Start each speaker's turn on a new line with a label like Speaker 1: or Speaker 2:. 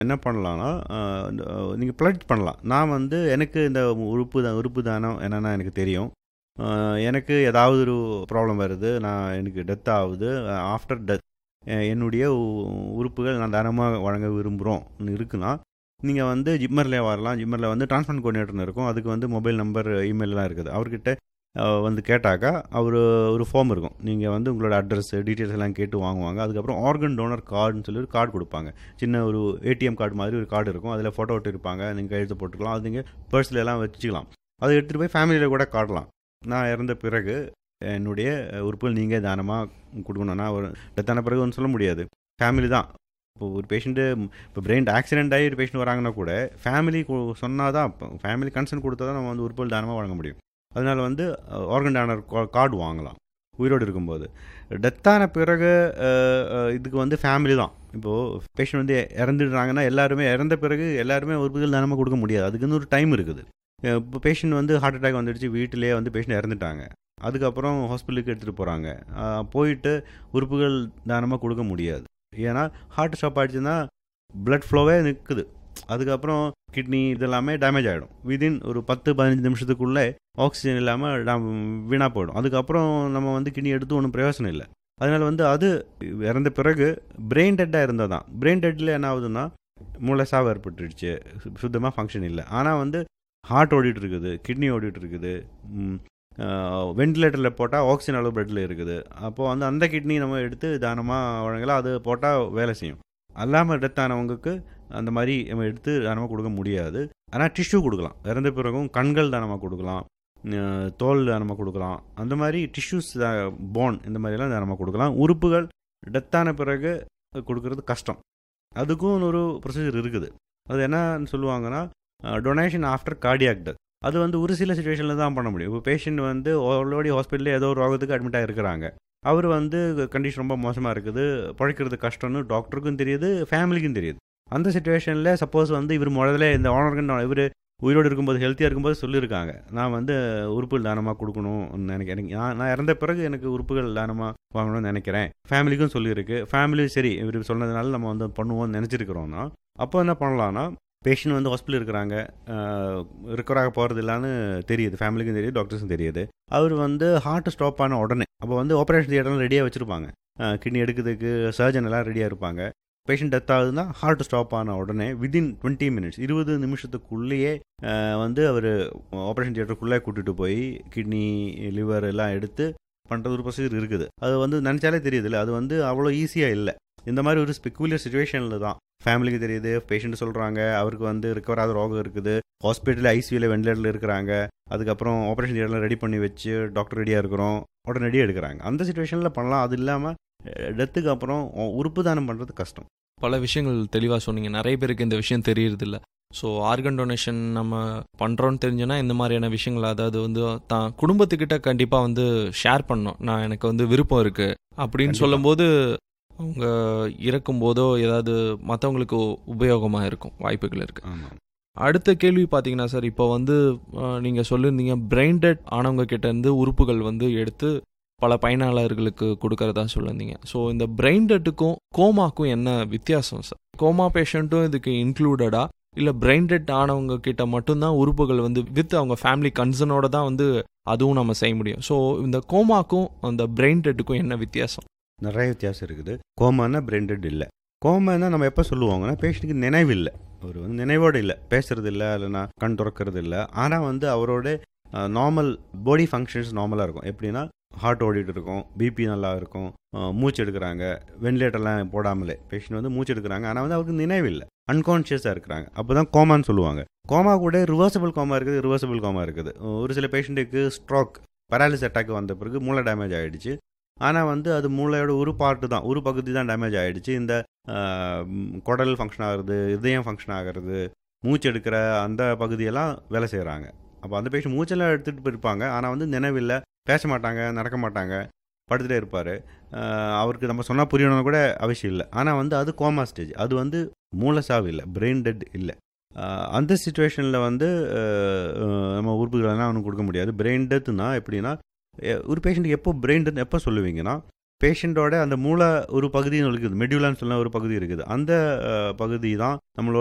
Speaker 1: என்ன பண்ணலாம்னா நீங்கள் ப்ளட் பண்ணலாம் நான் வந்து எனக்கு இந்த உறுப்பு தான் உறுப்பு தானம் என்னென்னா எனக்கு தெரியும் அஹ், எனக்கு ஏதாவது ஒரு ப்ராப்ளம் வருது நான் எனக்கு டெத் ஆகுது ஆஃப்டர் டெத் என்னுடைய உ- உறுப்புகள் நான் தானமாக வழங்க விரும்புகிறோம் இருக்குன்னா நீங்கள் வந்து ஜிம்மரில் வரலாம் ஜிம்மரில் வந்து டிரான்ஸ்பரண்ட் கோஆர்டினேட்டர்னு இருக்கும் அதுக்கு வந்து மொபைல் நம்பர் இமெயிலெலாம் இருக்குது அவர்கிட்ட அஹ், வந்து கேட்டாக்கா அவர் ஒரு ஃபார்ம் இருக்கும் நீங்கள் வந்து உங்களோட அட்ரஸ் டீட்டெயில்ஸ் எல்லாம் கேட்டு வாங்குவாங்க அதுக்கப்புறம் ஆர்கன் டோனர் கார்டுன்னு சொல்லி ஒரு கார்டு கொடுப்பாங்க சின்ன ஒரு ஏடிஎம் கார்டு மாதிரி ஒரு கார்டு இருக்கும் அதில் ஃபோட்டோ ஒட்டி இருப்பாங்க நீங்கள் கையெழுத்து போட்டுக்கலாம் அது நீங்கள் பர்ஸில் எல்லாம் வச்சுக்கலாம் அதை எடுத்துகிட்டு போய் ஃபேமிலியில் கூட காட்டலாம் நான் இறந்த பிறகு என்னுடைய உறுப்புகள் நீங்கள் தானமாக கொடுக்கணும் நான் ஒரு டெத்தான பிறகு ஒன்றும் சொல்ல முடியாது ஃபேமிலி தான் இப்போ ஒரு பேஷண்ட்டு இப்போ பிரெயின் ஆக்சிடென்ட் ஆகி ஒரு பேஷண்ட் வராங்கன்னா கூட ஃபேமிலி சொன்னால் தான் ஃபேமிலி கன்சர்ன் கொடுத்தா தான் நம்ம வந்து உறுப்புகள் தானமாக வழங்க முடியும் அதனால வந்து ஆர்கன் டானர் கார்டு வாங்கலாம் உயிரோடு இருக்கும்போது டெத்தான பிறகு அஹ், அஹ், இதுக்கு வந்து ஃபேமிலி தான் இப்போது பேஷண்ட் வந்து இறந்துடுறாங்கன்னா எல்லாருமே இறந்த பிறகு எல்லாருமே உறுப்புகள் தானமாக கொடுக்க முடியாது அதுக்குன்னு ஒரு டைம் இருக்குது அஹ், இப்போ பேஷண்ட் வந்து ஹார்ட் அட்டாக் வந்துடுச்சு வீட்டிலேயே வந்து பேஷண்ட் இறந்துட்டாங்க அதுக்கப்புறம் ஹாஸ்பிட்டலுக்கு எடுத்துகிட்டு போகிறாங்க போயிட்டு உறுப்புகள் தானமாக கொடுக்க முடியாது ஏன்னா ஹார்ட் ஸ்டாப் ஆயிடுச்சுன்னா blood ஃப்ளோவே நிற்குது அதுக்கப்புறம் கிட்னி இதெல்லாமே டேமேஜ் ஆகிடும் விதின் ஒரு பத்து பதினஞ்சு நிமிஷத்துக்குள்ளே ஆக்சிஜன் இல்லாமல் வீணாக போயிடும் அதுக்கப்புறம் நம்ம வந்து கிட்னி எடுத்து ஒன்றும் பிரயோசனம் இல்லை அதனால் வந்து அது இறந்த பிறகு பிரெயின் டெட்டாக இருந்தால் தான் பிரெயின் டெட்டில் என்ன ஆகுதுன்னா மூளை சாவு ஏற்பட்டுடுச்சு சுத்தமாக ஃபங்க்ஷன் இல்லை ஆனால் வந்து ஹார்ட் ஓடிட்டு இருக்குது கிட்னி ஓடிட்டு இருக்குது வெண்டிலேட்டரில் போட்டால் ஆக்சிஜன் அளவு பிளட்டில் இருக்குது அப்போது வந்து அந்த கிட்னி நம்ம எடுத்து தானமாக வழங்கலாம் அது போட்டால் வேலை செய்யும் அல்லாமல் டெத் ஆனவங்களுக்கு அந்த மாதிரி நம்ம எடுத்து தானமாக கொடுக்க முடியாது ஆனால் டிஷ்யூ கொடுக்கலாம் இறந்த பிறகும் கண்கள் தானமாக கொடுக்கலாம் அஹ் தோல் தானமாக கொடுக்கலாம் அந்த மாதிரி டிஷ்யூஸ் போன் இந்த மாதிரிலாம் தானமாக கொடுக்கலாம் உறுப்புகள் டெத்தான பிறகு கொடுக்கறது கஷ்டம் அதுக்கும் ஒரு ப்ரொசீஜர் இருக்குது அது என்னன்னு சொல்லுவாங்கன்னா டொனேஷன் ஆஃப்டர் கார்டியாக் டெத் அது வந்து ஒரு சில சுச்சுவேஷனில் தான் பண்ண முடியும் இப்போ பேஷண்ட் வந்து ஆல்ரெடி ஹாஸ்பிட்டலில் ஏதோ ஒரு ரோகத்துக்கு அட்மிட் ஆகிருக்கிறாங்க அவர் வந்து கண்டிஷன் ரொம்ப மோசமாக இருக்குது பழைக்கிறது கஷ்டம்னு டாக்டருக்கும் தெரியுது ஃபேமிலிக்கும் தெரியுது அந்த சுச்சுவேஷனில் சப்போஸ் வந்து இவர் முதல்ல இந்த ஆனர்கன் இவர் உயிரோடு இருக்கும்போது ஹெல்த்தியாக இருக்கும்போது சொல்லியிருக்காங்க நான் வந்து உறுப்புகள் தானமாக கொடுக்கணும்னு நினைக்கிறேன் எனக்கு நான் நான் இறந்த பிறகு எனக்கு உறுப்புகள் தானமாக வாங்கணும்னு நினைக்கிறேன் ஃபேமிலிக்கும் சொல்லியிருக்கு ஃபேமிலி சரி இவர் சொன்னதுனால நம்ம வந்து பண்ணுவோம்னு நினச்சிருக்கிறோன்னா அப்போ என்ன பண்ணலான்னா பேஷண்ட் வந்து ஹாஸ்பிட்டல் இருக்கிறாங்க ரிக்கவர் ஆக போகிறது இல்லைன்னு தெரியுது ஃபேமிலிக்கும் தெரியுது டாக்டர்ஸும் தெரியுது அவர் வந்து ஹார்ட் ஸ்டாப் ஆன உடனே அப்போ வந்து ஆப்ரேஷன் தியேட்டர்லாம் ரெடியாக வச்சுருப்பாங்க கிட்னி எடுக்கிறதுக்கு சர்ஜன் எல்லாம் ரெடியாக இருப்பாங்க பேஷண்ட் டெத் ஆகுதுன்னா ஹார்ட் ஸ்டாப் ஆன உடனே விதின் டுவெண்ட்டி மினிட்ஸ் இருபது நிமிஷத்துக்குள்ளேயே அஹ், வந்து அவர் ஆப்ரேஷன் தியேட்டருக்குள்ளே கூட்டிகிட்டு போய் கிட்னி லிவர் எல்லாம் எடுத்து பண்ணுறது ஒரு ப்ரொசீஜர் இருக்குது அது வந்து நினச்சாலே தெரியுதுல்ல அது வந்து அவ்வளோ ஈஸியாக இல்லை இந்த மாதிரி ஒரு ஸ்பெக்குலர் சுச்சுவேஷனில் தான் ஃபேமிலிக்கு தெரியுது பேஷண்ட் சொல்கிறாங்க அவருக்கு வந்து ரிக்கவர் ஆகிற ரோகம் இருக்குது ஹாஸ்பிட்டலில் ஐசியூவில் வெண்டிலேட்டரில் இருக்கிறாங்க அதுக்கப்புறம் ஆப்ரேஷன் தியேட்டரில் ரெடி பண்ணி வச்சு டாக்டர் ரெடியாக இருக்கிறோம் உடனடியாக எடுக்கிறாங்க அந்த சுச்சுவேஷனில் பண்ணலாம் அது இல்லாமல் டெத்துக்கு அப்புறம் உறுப்பு தானம் பண்ணுறது கஷ்டம்
Speaker 2: பல விஷயங்கள் தெளிவாக சொன்னீங்க நிறைய பேருக்கு இந்த விஷயம் தெரியறதில்ல ஸோ ஆர்கன் டொனேஷன் நம்ம பண்ணுறோன்னு தெரிஞ்சோன்னா இந்த மாதிரியான விஷயங்கள் அதாவது வந்து தான் குடும்பத்துக்கிட்ட கண்டிப்பாக வந்து ஷேர் பண்ணணும் நான் எனக்கு வந்து விருப்பம் இருக்குது அப்படின்னு
Speaker 1: கண்டிப்பா.
Speaker 2: சொல்லும்போது அவங்க இறக்கும் போதோ ஏதாவது மற்றவங்களுக்கு உபயோகமாக இருக்கும் வாய்ப்புகள் இருக்குது
Speaker 1: ஆமாம்
Speaker 2: அடுத்த கேள்வி பார்த்தீங்கன்னா சார் இப்போ வந்து நீங்கள் சொல்லியிருந்தீங்க பிரெயின் டெட் ஆனவங்க கிட்ட இருந்து உறுப்புகள் வந்து எடுத்து பல பயனாளர்களுக்கு கொடுக்கறதா சொல்லியிருந்தீங்க ஸோ இந்த பிரெயின் டெட்டுக்கும் கோமாக்கும் என்ன வித்தியாசம் சார் கோமா பேஷண்ட்டும் இதுக்கு இன்க்ளூடடா இல்லை பிரெயின் டெட் ஆனவங்க கிட்ட மட்டும்தான் உறுப்புகள் வந்து வித் அவங்க ஃபேமிலி கன்சர்னோட தான் வந்து அதுவும் நம்ம செய்ய முடியும் ஸோ இந்த கோமாக்கும் அந்த பிரெயின் டெட்டுக்கும் என்ன வித்தியாசம்
Speaker 1: நிறைய வித்தியாசம் இருக்குது கோமானா பிரெண்டட் இல்லை கோமானா நம்ம எப்போ சொல்லுவாங்கன்னா பேஷண்ட்டுக்கு நினைவு இல்லை அவர் வந்து நினைவோடு இல்லை பேசுறது இல்லை இல்லைன்னா கண் திறக்கிறது இல்லை ஆனால் வந்து அவரோட நார்மல் பாடி ஃபங்க்ஷன்ஸ் நார்மலாக இருக்கும் எப்படின்னா ஹார்ட் ஓடிட்டு இருக்கும் பிபி நல்லா இருக்கும் அஹ், மூச்சு எடுக்கிறாங்க வென்டிலேட்டர்லாம் போடாமலே பேஷண்ட் வந்து மூச்சு எடுக்கிறாங்க ஆனால் வந்து அவருக்கு நினைவு இல்லை அன்கான்ஷியஸாக இருக்கிறாங்க அப்போ தான் கோமான்னு சொல்லுவாங்க கோமா கூட ரிவர்சபிள் கோமா இருக்குது ரிவர்சபிள் கோமா இருக்குது ஒரு சில பேஷண்ட்டுக்கு ஸ்ட்ரோக் பராலிஸ் அட்டாக் வந்த பிறகு மூளை டேமேஜ் ஆகிடுச்சு ஆனால் வந்து அது மூளையோட ஒரு பார்ட்டு தான் ஒரு பகுதி தான் டேமேஜ் ஆகிடுச்சு இந்த ஆஹ், ம், குடல் ஃபங்க்ஷன் ஆகுறது இதயம் ஃபங்க்ஷன் ஆகிறது மூச்சு எடுக்கிற அந்த பகுதியெல்லாம் வேலை செய்கிறாங்க அப்போ அந்த பேஷண்ட் மூச்செல்லாம் எடுத்துகிட்டு போயிருப்பாங்க ஆனால் வந்து நினைவில்லை பேச மாட்டாங்க நடக்க மாட்டாங்க படுத்துகிட்டே இருப்பார் அவருக்கு நம்ம சொன்னால் புரியணும்னு கூட அவசியம் இல்லை ஆனால் வந்து அது கோமா ஸ்டேஜ் அது வந்து மூளை சாவு இல்லை பிரெயின் டெட் இல்லை ஆஹ், அந்த சுச்சுவேஷனில் வந்து ஆஹ், ஆஹ், நம்ம உறுப்புகளெல்லாம் அவனுக்கு கொடுக்க முடியாது பிரெயின் டெத்துனா எப்படின்னா எ- ஒரு பேஷண்ட்டுக்கு எப்போ பிரெயின் டெத் எப்போ சொல்லுவீங்கன்னா பேஷண்ட்டோட அந்த மூளை ஒரு பகுதி இருக்குது மெடியூலான்னு சொல்ல ஒரு பகுதி இருக்குது அந்த அஹ், பகுதி தான் நம்மளோட